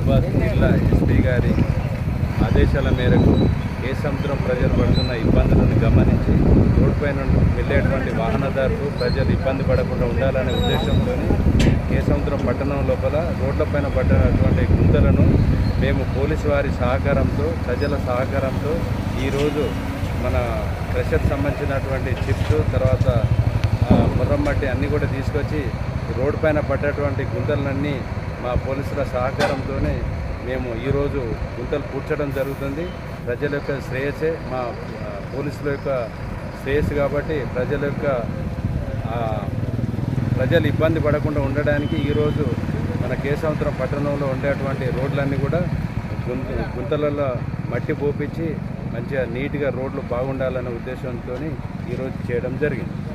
హైదరాబాద్ జిల్లా ఎస్పీ గారి ఆదేశాల మేరకు కేసముద్రం ప్రజలు పడుతున్న ఇబ్బందులను గమనించి రోడ్డుపైన వెళ్ళేటువంటి వాహనదారులు ప్రజలు ఇబ్బంది పడకుండా ఉండాలనే ఉద్దేశంతో కేసముద్రం పట్టణం లోపల రోడ్లపైన పడినటువంటి గుంతలను మేము పోలీసు వారి సహకారంతో ప్రజల సహకారంతో ఈరోజు మన క్రషర్ సంబంధించినటువంటి చిప్స్ తర్వాత ఆ, ముర్రం మట్టి అన్నీ కూడా తీసుకొచ్చి రోడ్డు పైన పడ్డటువంటి గుంతలన్నీ మా పోలీసుల సహకారంతోనే మేము ఈరోజు గుంతలు పూడ్చడం జరుగుతుంది ప్రజల యొక్క శ్రేయస్సే మా ఆ, పోలీసుల యొక్క శ్రేయస్సు కాబట్టి ప్రజల యొక్క ఆ, ప్రజలు ఇబ్బంది పడకుండా ఉండడానికి ఈరోజు మన కేశవంతరం పట్టణంలో ఉండేటువంటి రోడ్లన్నీ కూడా గుంత గుంతలలో మట్టి పోపించి మంచిగా నీట్గా రోడ్లు బాగుండాలనే ఉద్దేశంతో ఈరోజు చేయడం జరిగింది